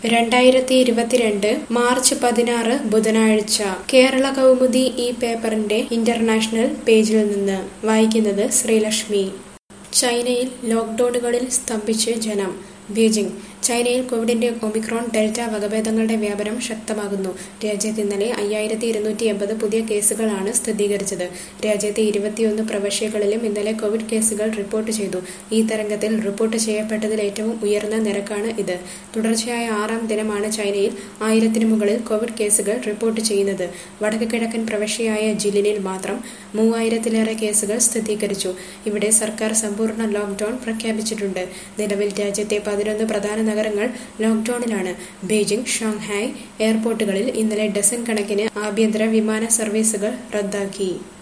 രണ്ടായിരത്തി ഇരുപത്തിരണ്ട് മാർച്ച് പതിനാറ് ബുധനാഴ്ച കേരള കൗമുദി ഈ പേപ്പറിന്റെ ഇന്റർനാഷണൽ പേജിൽ നിന്ന് വായിക്കുന്നത് ശ്രീലക്ഷ്മി ചൈനയിൽ ലോക്ഡൌണുകളിൽ സ്തംഭിച്ച് ജനം ബീജിംഗ് ചൈനയിൽ കോവിഡിന്റെ ഒമിക്രോൺ ഡെൽറ്റ വകഭേദങ്ങളുടെ വ്യാപനം ശക്തമാകുന്നു രാജ്യത്ത് ഇന്നലെ അയ്യായിരത്തി ഇരുന്നൂറ്റി എൺപത് പുതിയ കേസുകളാണ് സ്ഥിരീകരിച്ചത് രാജ്യത്തെ ഇരുപത്തിയൊന്ന് പ്രവശ്യകളിലും ഇന്നലെ കോവിഡ് കേസുകൾ റിപ്പോർട്ട് ചെയ്തു ഈ തരംഗത്തിൽ റിപ്പോർട്ട് ചെയ്യപ്പെട്ടതിൽ ഏറ്റവും ഉയർന്ന നിരക്കാണ് ഇത് തുടർച്ചയായ ആറാം ദിനമാണ് ചൈനയിൽ ആയിരത്തിന് മുകളിൽ കോവിഡ് കേസുകൾ റിപ്പോർട്ട് ചെയ്യുന്നത് വടക്ക് കിഴക്കൻ പ്രവശ്യയായ ജിലിനിൽ മാത്രം മൂവായിരത്തിലേറെ കേസുകൾ സ്ഥിരീകരിച്ചു ഇവിടെ സർക്കാർ സമ്പൂർണ്ണ ലോക്ഡൌൺ പ്രഖ്യാപിച്ചിട്ടുണ്ട് നിലവിൽ രാജ്യത്തെ പതിനൊന്ന് പ്രധാന നഗരങ്ങൾ ലോക്ഡൌണിലാണ് ബീജിംഗ് ഷാങ്ഹായ് എയർപോർട്ടുകളിൽ ഇന്നലെ ഡസൻ കണക്കിന് ആഭ്യന്തര വിമാന സർവീസുകൾ റദ്ദാക്കി